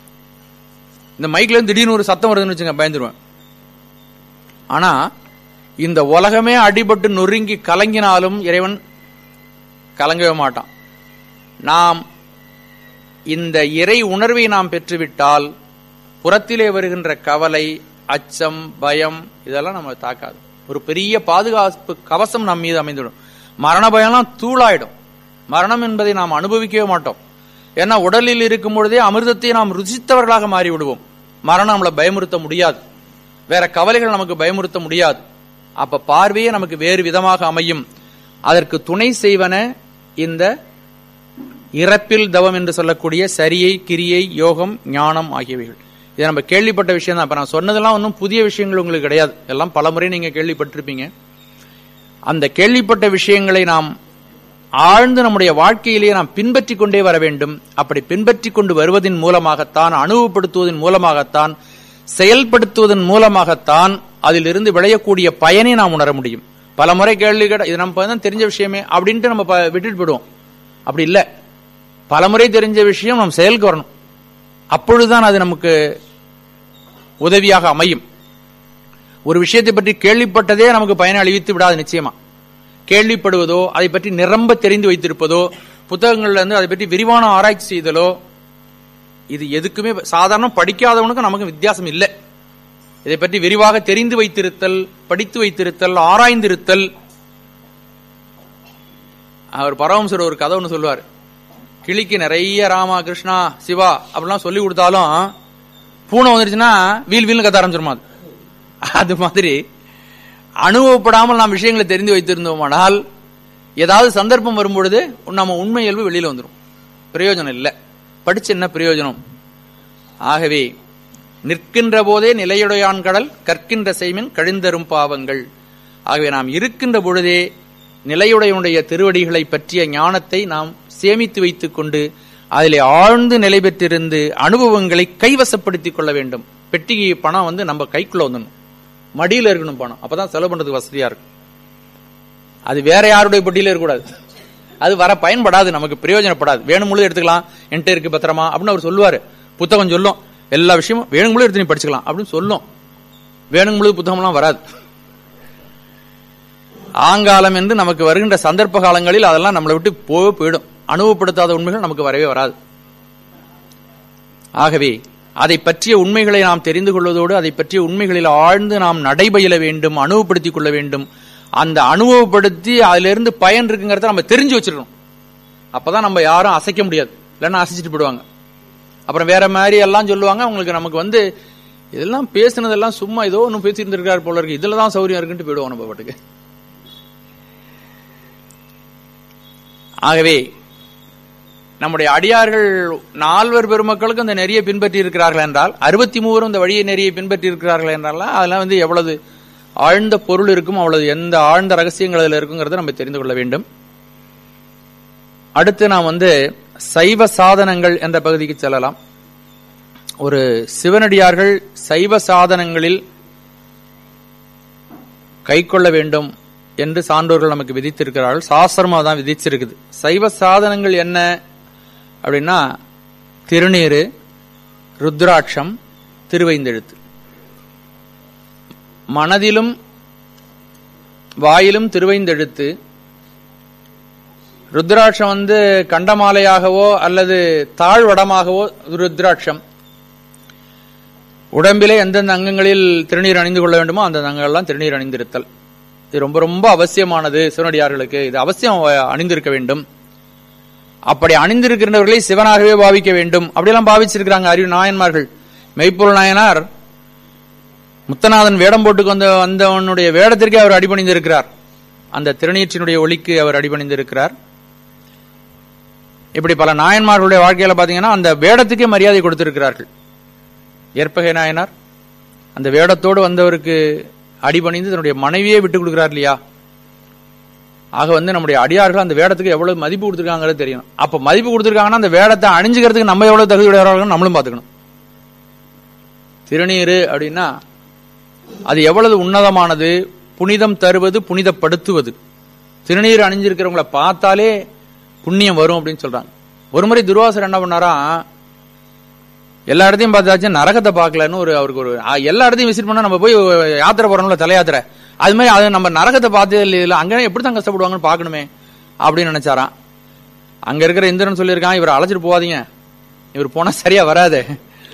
இந்த மைக்ல இருந்து திடீர்னு ஒரு சத்தம் வருதுன்னு வச்சுங்க பயந்துருவேன் ஆனா இந்த உலகமே அடிபட்டு நொறுங்கி கலங்கினாலும் இறைவன் கலங்கவே மாட்டான் நாம் இந்த இறை உணர்வை நாம் பெற்றுவிட்டால் புறத்திலே வருகின்ற கவலை அச்சம் பயம் இதெல்லாம் நம்ம தாக்காது ஒரு பெரிய பாதுகாப்பு கவசம் நம் மீது அமைந்துவிடும் மரண பயம்லாம் தூளாயிடும் மரணம் என்பதை நாம் அனுபவிக்கவே மாட்டோம் ஏன்னா உடலில் இருக்கும் பொழுதே அமிர்தத்தை நாம் ருசித்தவர்களாக மாறி விடுவோம் மரணம் நம்மளை பயமுறுத்த முடியாது வேற கவலைகள் நமக்கு பயமுறுத்த முடியாது அப்ப பார்வையே நமக்கு வேறு விதமாக அமையும் அதற்கு துணை செய்வன இந்த இறப்பில் தவம் என்று சொல்லக்கூடிய சரியை கிரியை யோகம் ஞானம் ஆகியவைகள் இது நம்ம கேள்விப்பட்ட விஷயம் தான் இப்ப நான் சொன்னதெல்லாம் ஒன்றும் புதிய விஷயங்கள் உங்களுக்கு கிடையாது எல்லாம் பலமுறை நீங்க கேள்விப்பட்டிருப்பீங்க அந்த கேள்விப்பட்ட விஷயங்களை நாம் ஆழ்ந்து நம்முடைய வாழ்க்கையிலேயே நாம் பின்பற்றி கொண்டே வர வேண்டும் அப்படி பின்பற்றி கொண்டு வருவதன் மூலமாகத்தான் அனுபவப்படுத்துவதன் மூலமாகத்தான் செயல்படுத்துவதன் மூலமாகத்தான் அதிலிருந்து விளையக்கூடிய பயனை நாம் உணர முடியும் பல முறை கேள்வி கேட்ட இது நம்ம தான் தெரிஞ்ச விஷயமே அப்படின்ட்டு நம்ம ப- விட்டுட்டு போயிடுவோம் அப்படி இல்லை பலமுறை தெரிஞ்ச விஷயம் நம்ம செயலுக்கு வரணும் அப்பொழுதுதான் அது நமக்கு உதவியாக அமையும் ஒரு விஷயத்தை பற்றி கேள்விப்பட்டதே நமக்கு பயனை அளிவித்து விடாது நிச்சயமா கேள்விப்படுவதோ அதை பற்றி நிரம்ப தெரிந்து வைத்திருப்பதோ புத்தகங்கள்ல இருந்து அதை பற்றி விரிவான ஆராய்ச்சி செய்தலோ இது எதுக்குமே சாதாரண படிக்காதவனுக்கும் நமக்கு வித்தியாசம் இல்லை இதை பற்றி விரிவாக தெரிந்து வைத்திருத்தல் படித்து வைத்திருத்தல் ஆராய்ந்திருத்தல் அவர் பரமசர் ஒரு கதை ஒன்று சொல்லுவார் கிளிக்கு நிறைய ராமா கிருஷ்ணா சிவா அப்படிலாம் சொல்லி கொடுத்தாலும் பூனை வந்துருச்சுன்னா வீல் வீல்னு கத்த ஆரம்பிச்சிருமா அது அது மாதிரி அனுபவப்படாமல் நாம் விஷயங்களை தெரிந்து வைத்திருந்தோமானால் ஏதாவது சந்தர்ப்பம் வரும்பொழுது நம்ம உண்மை இயல்பு வெளியில வந்துடும் பிரயோஜனம் இல்லை படிச்சு என்ன பிரயோஜனம் ஆகவே நிற்கின்ற போதே நிலையுடையான் கடல் கற்கின்ற செய்மின் கழிந்தரும் பாவங்கள் ஆகவே நாம் இருக்கின்ற பொழுதே நிலையுடையனுடைய திருவடிகளை பற்றிய ஞானத்தை நாம் சேமித்து வைத்துக் கொண்டு அதிலே ஆழ்ந்து நிலை பெற்றிருந்து அனுபவங்களை கைவசப்படுத்திக் கொள்ள வேண்டும் பெட்டிகை பணம் வந்து நம்ம கைக்குள்ள வந்துடணும் மடியில இருக்கணும் பணம் அப்பதான் செலவு பண்றதுக்கு வசதியா இருக்கும் அது வேற யாருடைய பெட்டியில இருக்கக்கூடாது அது வர பயன்படாது நமக்கு பிரயோஜனப்படாது வேணும்பொழுது எடுத்துக்கலாம் என்கிட்ட இருக்கு பத்திரமா அப்படின்னு அவர் சொல்லுவாரு புத்தகம் சொல்லும் எல்லா விஷயமும் வேணும்பொழுது எடுத்து நீ படிச்சுக்கலாம் அப்படின்னு சொல்லும் வேணும்பொழுது புத்தகம்லாம் வராது ஆங்காலம் என்று நமக்கு வருகின்ற சந்தர்ப்ப காலங்களில் அதெல்லாம் நம்மளை விட்டு போக போயிடும் அனுபவப்படுத்தாத உண்மைகள் நமக்கு வரவே வராது ஆகவே அதை பற்றிய உண்மைகளை நாம் தெரிந்து கொள்வதோடு அதை பற்றிய உண்மைகளில் ஆழ்ந்து நாம் நடைபயில வேண்டும் அனுபவப்படுத்திக் கொள்ள வேண்டும் அந்த அனுபவப்படுத்தி அதிலிருந்து பயன் இருக்குங்கிறத நம்ம தெரிஞ்சு வச்சிருக்கணும் அப்பதான் நம்ம யாரும் அசைக்க முடியாது இல்லைன்னா அசைச்சிட்டு போயிடுவாங்க அப்புறம் வேற மாதிரி எல்லாம் சொல்லுவாங்க அவங்களுக்கு நமக்கு வந்து இதெல்லாம் பேசுனதெல்லாம் சும்மா ஏதோ ஒன்று பேசிட்டு இருந்திருக்காரு போல இருக்கு இதுல தான் சௌரியம் இருக்குன்ட்டு போயிடுவோம் நம்ம பாட்டுக்கு ஆகவே நம்முடைய அடியார்கள் நால்வர் பெருமக்களுக்கும் இந்த நெறியை பின்பற்றி இருக்கிறார்கள் என்றால் அறுபத்தி மூவரும் இந்த வழியை நெறியை பின்பற்றி இருக்கிறார்கள் என்றால் அதெல்லாம் வந்து எவ்வளவு ஆழ்ந்த பொருள் இருக்கும் அவ்வளவு எந்த ஆழ்ந்த ரகசியங்கள் அதில் இருக்குங்கிறத நம்ம தெரிந்து கொள்ள வேண்டும் அடுத்து நாம் வந்து சைவ சாதனங்கள் என்ற பகுதிக்கு செல்லலாம் ஒரு சிவனடியார்கள் சைவ சாதனங்களில் கைக்கொள்ள வேண்டும் என்று சான்றோர்கள் நமக்கு விதித்திருக்கிறார்கள் சாஸ்திரமா தான் விதிச்சிருக்குது சைவ சாதனங்கள் என்ன அப்படின்னா திருநீரு ருத்ராட்சம் திருவைந்தெழுத்து மனதிலும் வாயிலும் திருவைந்தெழுத்து ருத்ராட்சம் வந்து கண்டமாலையாகவோ அல்லது தாழ்வடமாகவோ ருத்ராட்சம் உடம்பிலே எந்தெந்த அங்கங்களில் திருநீர் அணிந்து கொள்ள வேண்டுமோ அந்த அங்கங்கள்லாம் திருநீர் அணிந்திருத்தல் இது ரொம்ப ரொம்ப அவசியமானது சிவனடியார்களுக்கு இது அவசியம் அணிந்திருக்க வேண்டும் அப்படி அணிந்திருக்கின்றவர்களை சிவனாகவே பாவிக்க வேண்டும் அப்படியெல்லாம் பாவிச்சிருக்கிறாங்க அறிவு நாயன்மார்கள் மெய்ப்பொருள் நாயனார் முத்தநாதன் வேடம் போட்டுக்கு வந்த வந்தவனுடைய வேடத்திற்கே அவர் அடிபணிந்திருக்கிறார் அந்த திருநீற்றினுடைய ஒளிக்கு அவர் அடிபணிந்திருக்கிறார் இப்படி பல நாயன்மார்களுடைய வாழ்க்கையில பாத்தீங்கன்னா அந்த வேடத்துக்கே மரியாதை கொடுத்திருக்கிறார்கள் ஏற்பகை நாயனார் அந்த வேடத்தோடு வந்தவருக்கு அடிபணிந்து தன்னுடைய மனைவியே விட்டு கொடுக்கிறார் இல்லையா ஆக வந்து நம்முடைய அடியார்கள் அந்த வேடத்துக்கு எவ்வளவு மதிப்பு கொடுத்திருக்காங்கிறது தெரியும் அப்ப மதிப்பு கொடுத்திருக்காங்கன்னா அந்த வேடத்தை அணிஞ்சுக்கிறதுக்கு நம்ம எவ்வளவு தகுதியுடையவர்கள் நம்மளும் பாத்துக்கணும் திருநீரு அப்படின்னா அது எவ்வளவு உன்னதமானது புனிதம் தருவது புனிதப்படுத்துவது திருநீர் அணிஞ்சிருக்கிறவங்கள பார்த்தாலே புண்ணியம் வரும் அப்படின்னு சொல்றாங்க ஒரு முறை துர்வாசர் என்ன பண்ணாரா எல்லா இடத்தையும் பார்த்தாச்சும் நரகத்தை பார்க்கலன்னு ஒரு அவருக்கு ஒரு ஆ, எல்லா இடத்தையும் விசிட் பண்ணா நம்ம போய் யாத்திரை போறோம்ல தல யாத்திரை அது மாதிரி அது நம்ம நரகத்தை பார்த்தது இல்ல அங்கே எப்படி தான் கஷ்டப்படுவாங்கன்னு பார்க்கணுமே அப்படின்னு நினைச்சாராம் அங்க இருக்கிற இந்திரன் சொல்லியிருக்கான் இவரை அழைச்சிட்டு போவாதீங்க இவர் போனா சரியா வராது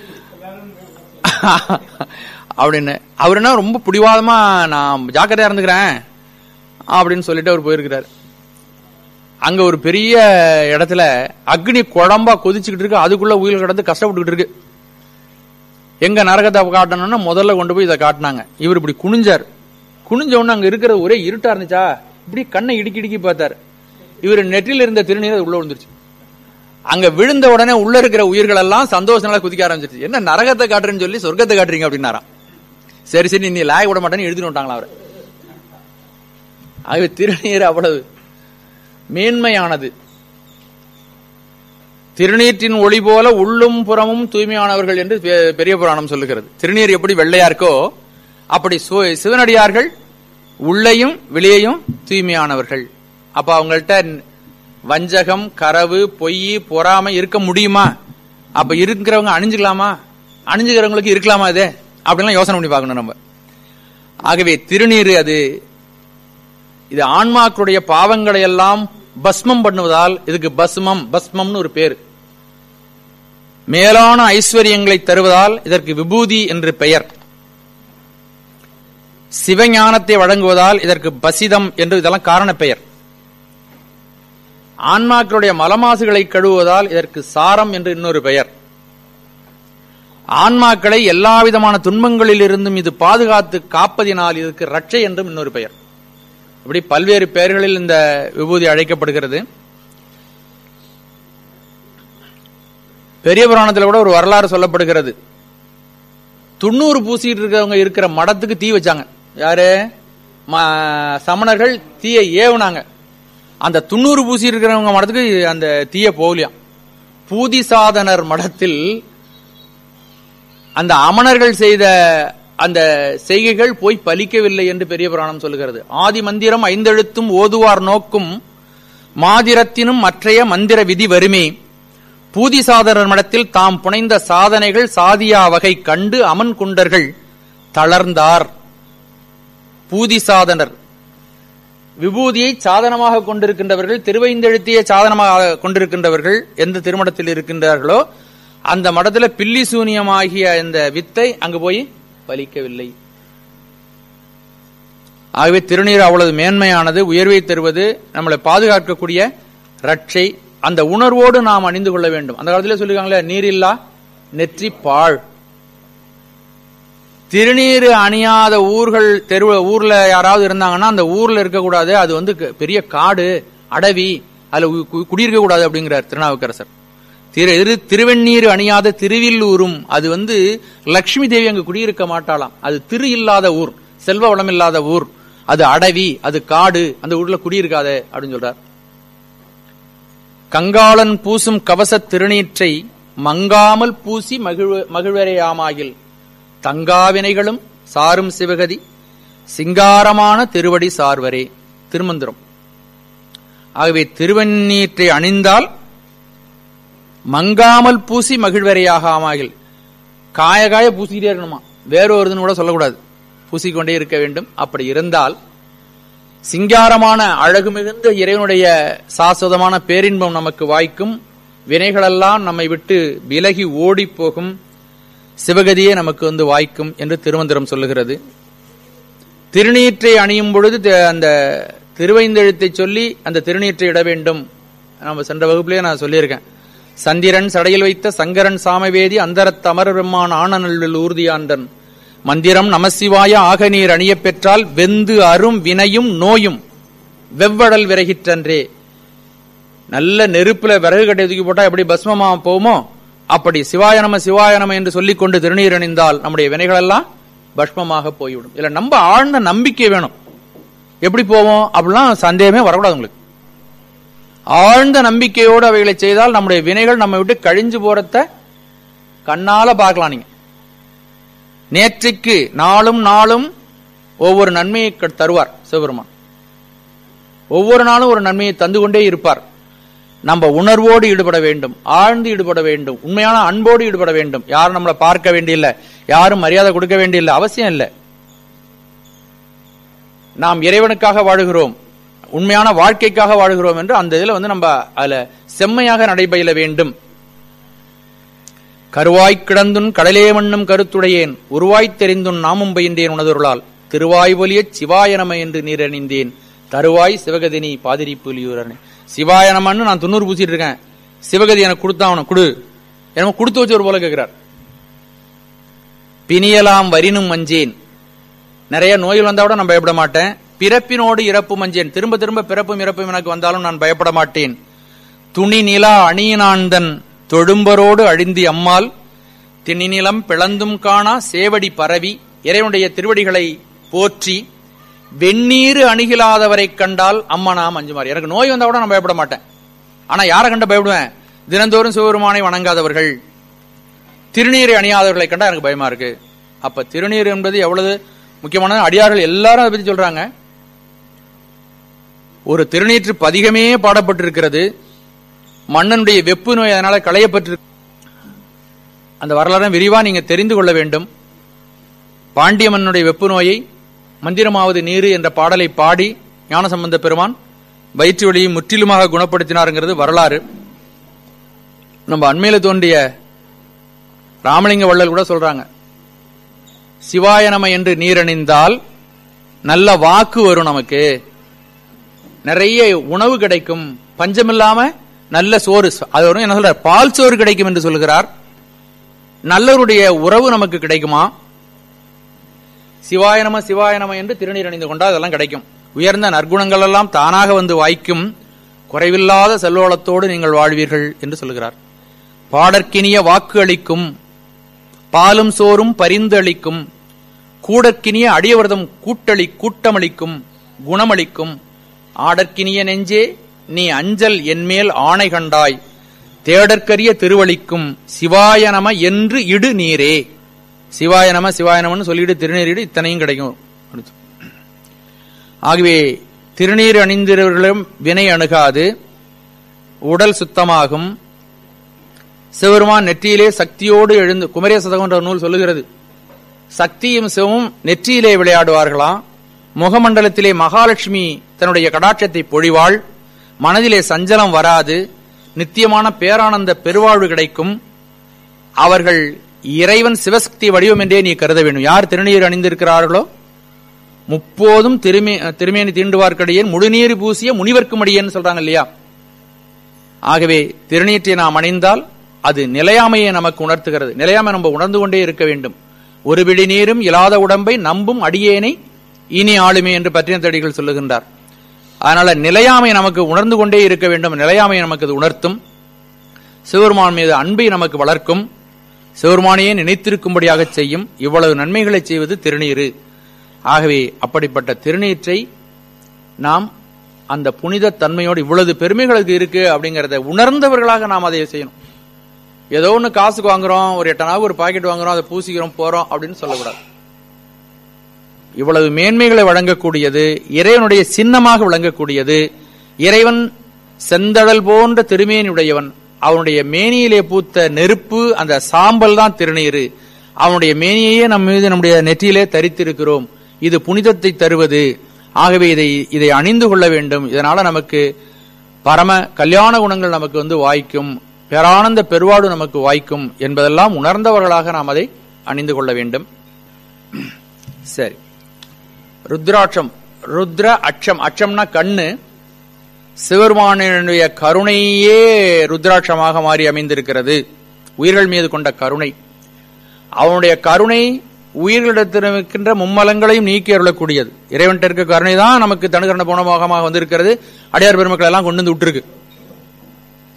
அப்படின்னு அவர் என்ன ரொம்ப பிடிவாதமா நான் ஜாக்கிரதையா இருந்துக்கிறேன் அப்படின்னு சொல்லிட்டு அவர் போயிருக்கிறார் அங்க ஒரு பெரிய இடத்துல அக்னி குழம்பா கொதிச்சுக்கிட்டு இருக்கு அதுக்குள்ள உயிர் கிடந்து கஷ்டப்பட்டுக்கிட்டு இருக்கு எங்க நரகத்தை காட்டணும்னா முதல்ல கொண்டு போய் இதை காட்டினாங்க இவர் இப்படி குனிஞ்சார் குனிஞ்ச உடனே அங்க இருக்கிறது ஒரே இருட்டா இருந்துச்சா இப்படி கண்ணை இடுக்கி இடுக்கி பார்த்தார் இவர் நெற்றில இருந்த திருநீர் அது உள்ள விழுந்துருச்சு அங்க விழுந்த உடனே உள்ள இருக்கிற உயிர்கள் எல்லாம் சந்தோஷனால குதிக்க ஆரம்பிச்சிருச்சு என்ன நரகத்தை காட்டுறேன்னு சொல்லி சொர்க்கத்தை காட்டுறீங்க அப்படின்னாராம் சரி சரி நீ லாய விட மாட்டேன்னு எழுதிட்டு விட்டாங்களா அவரை ஆகவே திருநீர் அவ்வளவு மேன்மையானது திருநீற்றின் ஒளி போல உள்ளும் புறமும் தூய்மையானவர்கள் என்று பெ- பெரிய புராணம் சொல்லுகிறது திருநீர் எப்படி வெள்ளையா இருக்கோ அப்படி சு- சிவனடியார்கள் உள்ளையும் வெளியையும் தூய்மையானவர்கள் அப்ப அவங்கள்ட்ட வஞ்சகம் கரவு பொய் பொறாமை இருக்க முடியுமா அப்ப இருக்கிறவங்க அணிஞ்சுக்கலாமா அணிஞ்சுக்கிறவங்களுக்கு இருக்கலாமா இது அப்படிலாம் யோசனை பண்ணி பார்க்கணும் நம்ம ஆகவே திருநீர் அது இது ஆன்மாக்களுடைய பாவங்களை எல்லாம் பஸ்மம் பண்ணுவதால் இதுக்கு பஸ்மம் பஸ்மம்னு ஒரு பேர் மேலான ஐஸ்வர்யங்களை தருவதால் இதற்கு விபூதி என்று பெயர் சிவஞானத்தை வழங்குவதால் இதற்கு பசிதம் என்று இதெல்லாம் காரண பெயர் ஆன்மாக்களுடைய மலமாசுகளை கழுவுவதால் இதற்கு சாரம் என்று இன்னொரு பெயர் ஆன்மாக்களை எல்லா விதமான துன்பங்களில் இருந்தும் இது பாதுகாத்து காப்பதினால் இதற்கு ரட்சை என்றும் இன்னொரு பெயர் இப்படி பல்வேறு பெயர்களில் இந்த விபூதி அழைக்கப்படுகிறது பெரிய புராணத்தில் கூட ஒரு வரலாறு சொல்லப்படுகிறது துண்ணூறு பூசிட்டு இருக்கிறவங்க இருக்கிற மடத்துக்கு தீ வச்சாங்க யாரு ம- சமணர்கள் தீயை ஏவுனாங்க அந்த துண்ணூறு பூசி இருக்கிறவங்க மடத்துக்கு அந்த தீய போகலையாம் பூதிசாதனர் மடத்தில் அந்த அமணர்கள் செய்த அந்த செய்கைகள் போய் பலிக்கவில்லை என்று பெரிய புராணம் சொல்லுகிறது ஆதி மந்திரம் ஐந்தெழுத்தும் ஓதுவார் நோக்கும் மாதிரத்தினும் மற்றைய மந்திர விதி வருமே பூதிசாதனர் மடத்தில் தாம் புனைந்த சாதனைகள் சாதியா வகை கண்டு அமன் குண்டர்கள் தளர்ந்தார் பூதிசாதனர் விபூதியை சாதனமாக கொண்டிருக்கின்றவர்கள் திருவைந்தெழுத்தியை சாதனமாக கொண்டிருக்கின்றவர்கள் எந்த திருமணத்தில் இருக்கின்றார்களோ அந்த மடத்துல பில்லி சூனியமாகிய இந்த வித்தை அங்கு போய் பலிக்கவில்லை ஆகவே திருநீர் அவ்வளவு மேன்மையானது உயர்வை தருவது நம்மளை பாதுகாக்கக்கூடிய ரட்சை அந்த உணர்வோடு நாம் அணிந்து கொள்ள வேண்டும் அந்த காலத்துல சொல்லிருக்காங்களே நீரில்லா நெற்றி பாழ் திருநீர் அணியாத ஊர்கள் தெரு ஊர்ல யாராவது இருந்தாங்கன்னா அந்த ஊர்ல இருக்கக்கூடாது அது வந்து க- பெரிய காடு அடவி அதுல உ- கு- குடியிருக்க கூடாது அப்படிங்கிறார் திருநாவுக்கரசர் திரு இரு- திருவெண்ணீர் அணியாத திருவில்லூரும் அது வந்து லட்சுமி தேவி அங்கு குடியிருக்க மாட்டாளாம் அது திரு இல்லாத ஊர் செல்வ வளம் இல்லாத ஊர் அது அடவி அது காடு அந்த ஊர்ல குடியிருக்காதே அப்படின்னு சொல்றார் கங்காளன் பூசும் கவசத் திருநீற்றை மங்காமல் பூசி மகிழ்வ மகிழ்வரையாமாகில் தங்காவினைகளும் சாரும் சிவகதி சிங்காரமான திருவடி சார்வரே திருமந்திரம் ஆகவே திருவண்ணீற்றை அணிந்தால் மங்காமல் பூசி மகிழ்வரையாகாமாகில் காய காய பூசிக்கிட்டே இருக்கணுமா வேற ஒருதுன்னு கூட சொல்லக்கூடாது பூசிக்கொண்டே இருக்க வேண்டும் அப்படி இருந்தால் சிங்காரமான அழகு மிகுந்த இறைவனுடைய சாஸ்வதமான பேரின்பம் நமக்கு வாய்க்கும் வினைகளெல்லாம் நம்மை விட்டு விலகி ஓடிப் போகும் சிவகதியே நமக்கு வந்து வாய்க்கும் என்று திருமந்திரம் சொல்லுகிறது திருநீற்றை அணியும் பொழுது தி- அந்த திருவைந்தெழுத்தை சொல்லி அந்த திருநீற்றை இட வேண்டும் நம்ம சென்ற வகுப்பிலேயே நான் சொல்லியிருக்கேன் சந்திரன் சடையில் வைத்த சங்கரன் சாமவேதி அந்தரத் அமரபெம்மான் ஆனநல்வில் ஊர்தியாண்டன் மந்திரம் நமசிவாய ஆக நீர் அணியப் பெற்றால் வெந்து அரும் வினையும் நோயும் வெவ்வடல் விரகிற்றன்றே நல்ல நெருப்புல விறகு கட்டை தூக்கி போட்டா எப்படி பஸ்மமா போகுமோ அப்படி சிவாய நம சிவாய நம என்று சொல்லிக் கொண்டு திருநீர் அணிந்தால் நம்முடைய வினைகள் எல்லாம் பஸ்மமாக போய்விடும் இதுல நம்ம ஆழ்ந்த நம்பிக்கை வேணும் எப்படி போவோம் அப்படிலாம் சந்தேகமே வரக்கூடாது உங்களுக்கு ஆழ்ந்த நம்பிக்கையோடு அவைகளை செய்தால் நம்முடைய வினைகள் நம்ம விட்டு கழிஞ்சு போறத கண்ணால பார்க்கலாம் நீங்க நேற்றைக்கு நாளும் நாளும் ஒவ்வொரு நன்மையை க- தருவார் சிவபெருமான் ஒவ்வொரு நாளும் ஒரு நன்மையை தந்து கொண்டே இருப்பார் நம்ம உணர்வோடு ஈடுபட வேண்டும் ஆழ்ந்து ஈடுபட வேண்டும் உண்மையான அன்போடு ஈடுபட வேண்டும் யாரும் நம்மளை பார்க்க வேண்டியில்லை யாரும் மரியாதை கொடுக்க வேண்டியில்லை அவசியம் இல்லை நாம் இறைவனுக்காக வாழுகிறோம் உண்மையான வாழ்க்கைக்காக வாழுகிறோம் என்று அந்த இதுல வந்து நம்ம அதுல செம்மையாக நடைபயில வேண்டும் கருவாய்க் கிடந்துன் கடலே மண்ணும் கருத்துடையேன் உருவாய்த் தெரிந்துன் நாமும் பயின்றேன் உணதுருளால் திருவாய் ஒலியச் சிவாய நம என்று நீரணிந்தேன் தருவாய் சிவகதினி பாதிரி புலியூரனே சிவாய நமன்னு நான் துண்ணூறு பூசிட்டு இருக்கேன் சிவகதி எனக்கு கொடுத்தாவணும் குடு எனக்கு கொடுத்து வச்ச ஒரு போல கேட்கிறார் பிணியலாம் வரினும் மஞ்சேன் நிறைய நோய்கள் வந்தா கூட நான் பயப்பட மாட்டேன் பிறப்பினோடு இறப்பு மஞ்சேன் திரும்ப திரும்ப பிறப்பும் இறப்பும் எனக்கு வந்தாலும் நான் பயப்பட மாட்டேன் துணி நிலா அணியினான்தன் தொழும்பரோடு அழிந்தி அம்மாள் திணிநிலம் பிளந்தும் காணா சேவடி பரவி இறைவனுடைய திருவடிகளை போற்றி வெந்நீர் அணுகிலாதவரைக் கண்டால் அம்மா நாம் அஞ்சுமாறு எனக்கு நோய் வந்தா கூட நான் பயப்பட மாட்டேன் ஆனா யாரை கண்ட பயப்படுவேன் தினந்தோறும் சிவபெருமானை வணங்காதவர்கள் திருநீரை அணியாதவர்களை கண்டா எனக்கு பயமா இருக்கு அப்ப திருநீர் என்பது எவ்வளவு முக்கியமான அடியார்கள் எல்லாரும் அதை பத்தி சொல்றாங்க ஒரு திருநீற்று பதிகமே பாடப்பட்டிருக்கிறது மன்னனுடைய வெப்பு நோய் அதனால களையப்பட்டிருக்கு அந்த வரலாறு விரிவா நீங்க தெரிந்து கொள்ள வேண்டும் பாண்டிய மன்னனுடைய வெப்பு நோயை மந்திரமாவது நீரு என்ற பாடலை பாடி ஞானசம்பந்த பெருமான் வயிற்று வலியை முற்றிலுமாக குணப்படுத்தினாருங்கிறது வரலாறு நம்ம அண்மையில தோன்றிய ராமலிங்க வள்ளல் கூட சொல்றாங்க சிவாய நம என்று நீரணிந்தால் நல்ல வாக்கு வரும் நமக்கு நிறைய உணவு கிடைக்கும் பஞ்சமில்லாம நல்ல சோறு அது வரும் என்ன சொல்றார் பால் சோறு கிடைக்கும் என்று சொல்கிறார் நல்லவருடைய உறவு நமக்கு கிடைக்குமா சிவாய நம சிவாய நம என்று திருநீர் அணிந்து கொண்டால் அதெல்லாம் கிடைக்கும் உயர்ந்த நற்குணங்கள் எல்லாம் தானாக வந்து வாய்க்கும் குறைவில்லாத செல்வளத்தோடு நீங்கள் வாழ்வீர்கள் என்று சொல்கிறார் பாடற்கினிய வாக்கு அளிக்கும் பாலும் சோறும் பரிந்து அளிக்கும் கூடற்கினிய அடியவர்தம் கூட்டளி கூட்டமளிக்கும் குணமளிக்கும் ஆடற்கினிய நெஞ்சே நீ அஞ்சல் என்மேல் ஆணை கண்டாய் தேடற்கரிய திருவளிக்கும் சிவாய நம என்று இடு நீரே சிவாய நம சிவாய நமன்னு சொல்லிட்டு திருநீரிடு இத்தனையும் கிடைக்கும் ஆகவே திருநீர் அணிந்திரவர்களும் வினை அணுகாது உடல் சுத்தமாகும் சிவருமான் நெற்றியிலே சக்தியோடு எழுந்து குமரே சதகம் என்ற நூல் சொல்லுகிறது சக்தியும் சிவமும் நெற்றியிலே விளையாடுவார்களாம் முகமண்டலத்திலே மகாலட்சுமி தன்னுடைய கடாட்சத்தை பொழிவாள் மனதிலே சஞ்சலம் வராது நித்தியமான பேரானந்த பெருவாழ்வு கிடைக்கும் அவர்கள் இறைவன் சிவசக்தி வடிவம் என்றே நீ கருத வேண்டும் யார் திருநீர் அணிந்திருக்கிறார்களோ முப்போதும் திருமே திருமேனி தீண்டுவார்க்கடியேன் முழுநீர் பூசிய முனிவர்க்கும் அடியேன்னு சொல்றாங்க இல்லையா ஆகவே திருநீற்றை நாம் அணிந்தால் அது நிலையாமையை நமக்கு உணர்த்துகிறது நிலையாமை நம்ம உணர்ந்து கொண்டே இருக்க வேண்டும் ஒரு விழி நீரும் இல்லாத உடம்பை நம்பும் அடியேனை இனி ஆளுமே என்று பற்றின தடிகள் சொல்லுகின்றார் அதனால நிலையாமை நமக்கு உணர்ந்து கொண்டே இருக்க வேண்டும் நிலையாமை நமக்கு அது உணர்த்தும் சிவருமான் மீது அன்பை நமக்கு வளர்க்கும் சிவருமானையே நினைத்திருக்கும்படியாக செய்யும் இவ்வளவு நன்மைகளை செய்வது திருநீரு ஆகவே அப்படிப்பட்ட திருநீற்றை நாம் அந்த புனித தன்மையோடு இவ்வளவு பெருமைகளுக்கு இருக்கு அப்படிங்கறத உணர்ந்தவர்களாக நாம் அதை செய்யணும் ஏதோ ஒண்ணு காசுக்கு வாங்குறோம் ஒரு எட்டனாவுக்கு ஒரு பாக்கெட் வாங்குறோம் அதை பூசிக்கிறோம் போறோம் அப்படின்னு சொல்லக்கூடாது இவ்வளவு மேன்மைகளை வழங்கக்கூடியது இறைவனுடைய சின்னமாக விளங்கக்கூடியது இறைவன் செந்தழல் போன்ற திருமேனியுடையவன் அவனுடைய மேனியிலே பூத்த நெருப்பு அந்த சாம்பல் தான் திருநீரு அவனுடைய மேனியையே நம் மீது நம்முடைய நெற்றியிலே தரித்திருக்கிறோம் இது புனிதத்தை தருவது ஆகவே இதை இதை அணிந்து கொள்ள வேண்டும் இதனால நமக்கு பரம கல்யாண குணங்கள் நமக்கு வந்து வாய்க்கும் பேரானந்த பெருவாடு நமக்கு வாய்க்கும் என்பதெல்லாம் உணர்ந்தவர்களாக நாம் அதை அணிந்து கொள்ள வேண்டும் சரி ருத்ராட்சம் ருத்ர அச்சம் அச்சம்னா கண்ணு சிவருமானுடைய கருணையே ருத்ராட்சமாக மாறி அமைந்திருக்கிறது உயிர்கள் மீது கொண்ட கருணை அவனுடைய கருணை உயிர்களிடத்தில் இருக்கின்ற மும்மலங்களையும் நீக்கி அருளக்கூடியது இறைவன்ட்ட இருக்க கருணை தான் நமக்கு தனுகரண போனமாக வந்திருக்கிறது அடையார் பெருமக்கள் எல்லாம் கொண்டு வந்து விட்டுருக்கு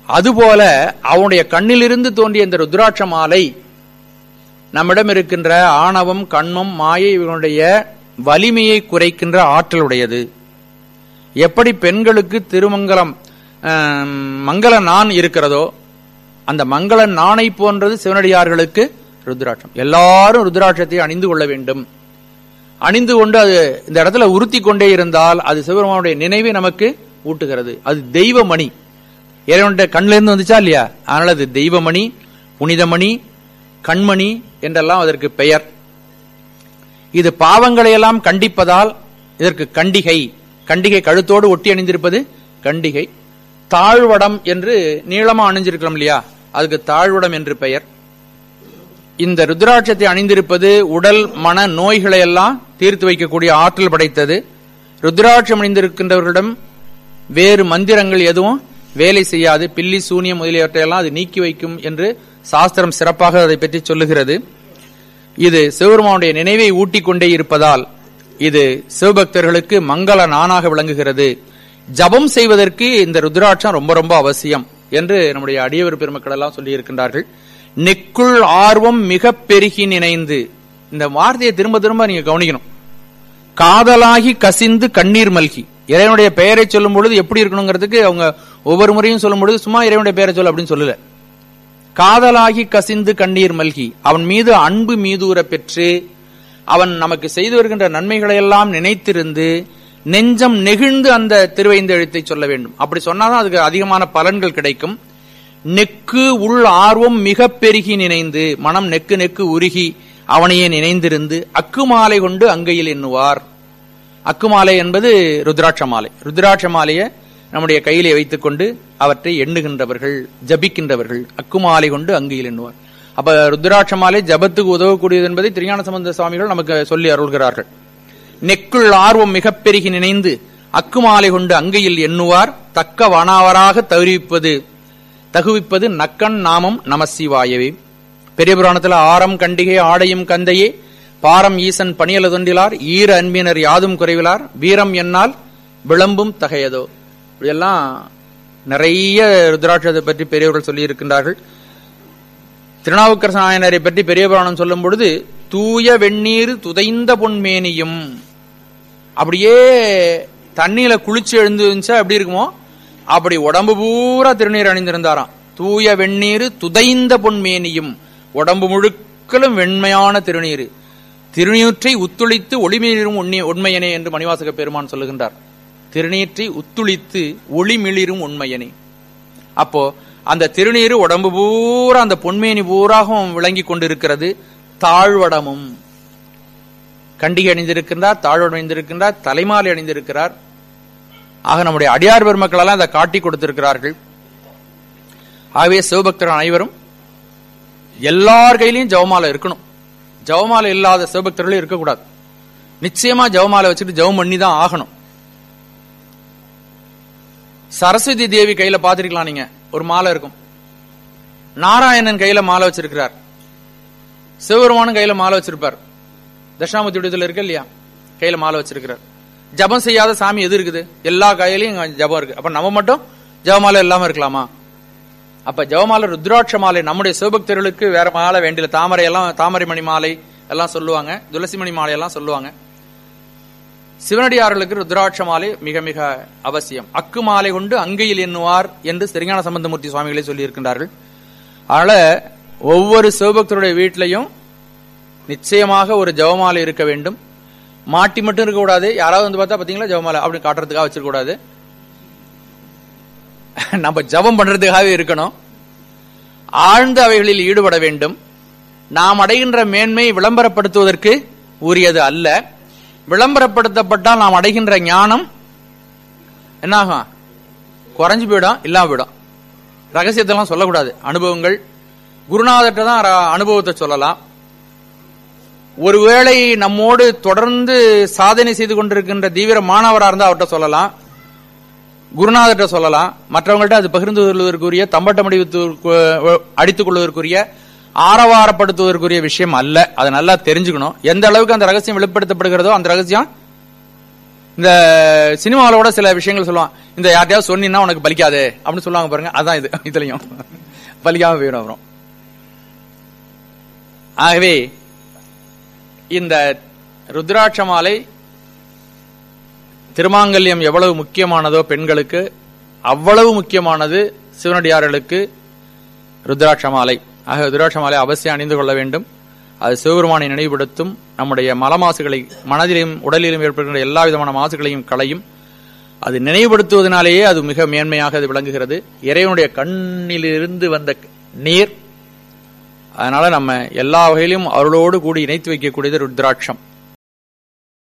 அதுபோல அவனுடைய கண்ணிலிருந்து தோன்றிய இந்த ருத்ராட்ச மாலை நம்மிடம் இருக்கின்ற ஆணவம் கண்மம் மாயை இவனுடைய வலிமையை குறைக்கின்ற ஆற்றலுடையது எப்படி பெண்களுக்கு திருமங்கலம் ஆம், மங்கள நான் இருக்கிறதோ அந்த மங்கள நாணை போன்றது சிவனடியார்களுக்கு ருத்ராட்சம் எல்லாரும் ருத்ராட்சத்தை அணிந்து கொள்ள வேண்டும் அணிந்து கொண்டு அது இந்த இடத்துல உறுத்தி கொண்டே இருந்தால் அது சிவபெருமானுடைய நினைவை நமக்கு ஊட்டுகிறது அது தெய்வமணி இறைவனுடைய கண்ணில இருந்து வந்துச்சா இல்லையா அதனால அது தெய்வமணி புனிதமணி கண்மணி என்றெல்லாம் அதற்கு பெயர் இது பாவங்களை எல்லாம் கண்டிப்பதால் இதற்கு கண்டிகை கண்டிகை கழுத்தோடு ஒட்டி அணிந்திருப்பது கண்டிகை தாழ்வடம் என்று நீளமா அணிஞ்சிருக்கிறோம் இல்லையா அதுக்கு தாழ்வடம் என்று பெயர் இந்த ருத்ராட்சத்தை அணிந்திருப்பது உடல் மன நோய்களை எல்லாம் தீர்த்து வைக்கக்கூடிய ஆற்றல் படைத்தது ருத்ராட்சம் அணிந்திருக்கின்றவர்களிடம் வேறு மந்திரங்கள் எதுவும் வேலை செய்யாது பில்லி சூனியம் முதலியவற்றையெல்லாம் அது நீக்கி வைக்கும் என்று சாஸ்திரம் சிறப்பாக அதை பற்றி சொல்லுகிறது இது சிவபெருமானுடைய நினைவை ஊட்டிக் கொண்டே இருப்பதால் இது சிவபக்தர்களுக்கு மங்கள நானாக விளங்குகிறது ஜபம் செய்வதற்கு இந்த ருத்ராட்சம் ரொம்ப ரொம்ப அவசியம் என்று நம்முடைய அடியவர் பெருமக்கள் எல்லாம் சொல்லி இருக்கின்றார்கள் நெக்குள் ஆர்வம் மிக பெருகி நினைந்து இந்த வார்த்தையை திரும்ப திரும்ப நீங்க கவனிக்கணும் காதலாகி கசிந்து கண்ணீர் மல்கி இறைவனுடைய பெயரை சொல்லும் பொழுது எப்படி இருக்கணுங்கிறதுக்கு அவங்க ஒவ்வொரு முறையும் சொல்லும் பொழுது சும்மா இறைவனுடைய பெயரை சொல்ல அப்படின்னு சொல்லல காதலாகி கசிந்து கண்ணீர் மல்கி அவன் மீது அன்பு மீதூர பெற்று அவன் நமக்கு செய்து வருகின்ற நன்மைகளை எல்லாம் நினைத்திருந்து நெஞ்சம் நெகிழ்ந்து அந்த திருவைந்தெழுத்தை சொல்ல வேண்டும் அப்படி சொன்னாதான் அதுக்கு அதிகமான பலன்கள் கிடைக்கும் நெக்கு உள் ஆர்வம் மிக பெருகி நினைந்து மனம் நெக்கு நெக்கு உருகி அவனையே நினைந்திருந்து அக்குமாலை கொண்டு அங்கையில் எண்ணுவார் அக்குமாலை என்பது ருத்ராட்ச மாலை ருத்ராட்ச மாலையை நம்முடைய கையிலே வைத்துக்கொண்டு அவற்றை எண்ணுகின்றவர்கள் ஜபிக்கின்றவர்கள் அக்குமாலை கொண்டு அங்கையில் எண்ணுவார் அப்ப ருத்ராட்ச மாலை ஜபத்துக்கு உதவக்கூடியது என்பதை திருஞான சம்பந்த சுவாமிகள் நமக்கு சொல்லி அருள்கிறார்கள் நெக்குள் ஆர்வம் மிக பெருகி நினைந்து அக்குமாலை கொண்டு அங்கையில் எண்ணுவார் தக்க வனாவராக தவிரிப்பது தகுவிப்பது நக்கன் நாமம் நமசிவாயவே பெரிய புராணத்துல ஆரம் கண்டிகை ஆடையும் கந்தையே பாரம் ஈசன் பணியல தொண்டிலார் ஈர அன்பினர் யாதும் குறைவிலார் வீரம் என்னால் விளம்பும் தகையதோ இப்படியெல்லாம் நிறைய ருத்ராட்சத்தை பற்றி பெரியவர்கள் சொல்லி இருக்கின்றார்கள் திருநாவுக்கரச நாயனரை பற்றி பெரிய புராணம் சொல்லும் பொழுது தூய வெந்நீர் துதைந்த பொன்மேனியும் அப்படியே தண்ணியில குளிச்சு எழுந்துச்சா எப்படி இருக்குமோ அப்படி உடம்பு பூரா திருநீர் அணிந்திருந்தாராம் தூய வெந்நீர் துதைந்த பொன்மேனியும் உடம்பு முழுக்கலும் வெண்மையான திருநீர் திருநீற்றை உத்துளித்து ஒளிமிளிரும் உண்மை உண்மையனே என்று மணிவாசக பெருமான் சொல்லுகின்றார் திருநீற்றை உத்துளித்து ஒளிமிளிரும் உண்மையனே அப்போ அந்த திருநீர் உடம்பு பூரா அந்த பொன்மேனி பூராகவும் விளங்கி கொண்டிருக்கிறது தாழ்வடமும் கண்டிகை அணிந்திருக்கின்றார் தாழ்வடம் அணிந்திருக்கின்றார் தலைமாலை அணிந்திருக்கிறார் ஆக நம்முடைய அடியார் பெருமக்கள் எல்லாம் அதை காட்டி கொடுத்திருக்கிறார்கள் ஆகவே சிவபக்தர் அனைவரும் எல்லார் கையிலையும் ஜவமாலை இருக்கணும் ஜவமாலை இல்லாத சிவபக்தர்களும் இருக்கக்கூடாது நிச்சயமா ஜவமாலை வச்சுட்டு ஜவம் பண்ணி தான் ஆகணும் சரஸ்வதி தேவி கையில பாத்திருக்கலாம் நீங்க ஒரு மாலை இருக்கும் நாராயணன் கையில மாலை வச்சிருக்கிறார் சிவபெருமானும் கையில மாலை வச்சிருப்பார் தட்சிணாமூர்த்தி விடுதல இருக்கு இல்லையா கையில மாலை வச்சிருக்கிறார் ஜபம் செய்யாத சாமி எது இருக்குது எல்லா கையிலையும் ஜபம் இருக்கு அப்ப நம்ம மட்டும் ஜபமாலை இல்லாம இருக்கலாமா அப்ப ஜபமாலை ருத்ராட்ச மாலை நம்முடைய சிவபக்தர்களுக்கு வேற மாலை வேண்டிய தாமரை எல்லாம் தாமரை மணி மாலை எல்லாம் சொல்லுவாங்க துளசி மணி மாலை எல்லாம் சொல்லுவாங்க சிவனடியார்களுக்கு ருத்ராட்ச மாலை மிக மிக அவசியம் அக்கு மாலை கொண்டு அங்கையில் எண்ணுவார் என்று திருஞான சம்பந்தமூர்த்தி சுவாமிகளே சொல்லி இருக்கின்றார்கள் அதனால ஒவ்வொரு சிவபக்தருடைய வீட்டிலையும் நிச்சயமாக ஒரு ஜவமாலை இருக்க வேண்டும் மாட்டி மட்டும் இருக்கக்கூடாது யாராவது வந்து பார்த்தா பாத்தீங்களா ஜவமாலை அப்படின்னு காட்டுறதுக்காக வச்சிருக்க கூடாது நம்ம ஜபம் பண்றதுக்காகவே இருக்கணும் ஆழ்ந்த அவைகளில் ஈடுபட வேண்டும் நாம் அடைகின்ற மேன்மை விளம்பரப்படுத்துவதற்கு உரியது அல்ல விளம்பரப்படுத்தப்பட்டால் நாம் அடைகின்ற ஞானம் என்னாகும் குறைஞ்சு போயிடும் இல்லாம போயிடும் ரகசியத்தெல்லாம் சொல்லக்கூடாது அனுபவங்கள் குருநாதர்கிட்ட தான் ர- அனுபவத்தை சொல்லலாம் ஒருவேளை நம்மோடு தொடர்ந்து சாதனை செய்து கொண்டிருக்கின்ற தீவிர மாணவரா இருந்தா அவர்கிட்ட சொல்லலாம் குருநாதர்கிட்ட சொல்லலாம் மற்றவங்கள்ட்ட அது பகிர்ந்து கொள்வதற்குரிய தம்பட்டம் அடித்து அடித்துக் கொள்வதற்குரிய ஆரவாரப்படுத்துவதற்குரிய விஷயம் அல்ல அதை நல்லா தெரிஞ்சுக்கணும் எந்த அளவுக்கு அந்த ரகசியம் வெளிப்படுத்தப்படுகிறதோ அந்த ரகசியம் இந்த சினிமாவில் கூட சில விஷயங்கள் சொல்லுவான் இந்த யார்ட்டையாவது சொன்னீங்கன்னா உனக்கு பலிக்காது அப்படின்னு சொல்லுவாங்க பாருங்க அதான் இது இதுலயும் பலிக்காம போயிடும் அப்புறம் ஆகவே இந்த ருத்ராட்ச மாலை திருமாங்கல்யம் எவ்வளவு முக்கியமானதோ பெண்களுக்கு அவ்வளவு முக்கியமானது சிவனடியார்களுக்கு ருத்ராட்ச மாலை ஆக ருத்ராட்ச மாலை அவசியம் அணிந்து கொள்ள வேண்டும் அது சிவபெருமானை நினைவுபடுத்தும் நம்முடைய மலமாசுகளை மனதிலும் உடலிலும் ஏற்படுகின்ற எல்லா விதமான மாசுகளையும் களையும் அது நினைவுபடுத்துவதனாலேயே அது மிக மேன்மையாக அது விளங்குகிறது இறைவனுடைய கண்ணிலிருந்து வந்த நீர் அதனால நம்ம எல்லா வகையிலும் அருளோடு கூடி இணைத்து வைக்கக்கூடியது ருத்ராட்சம்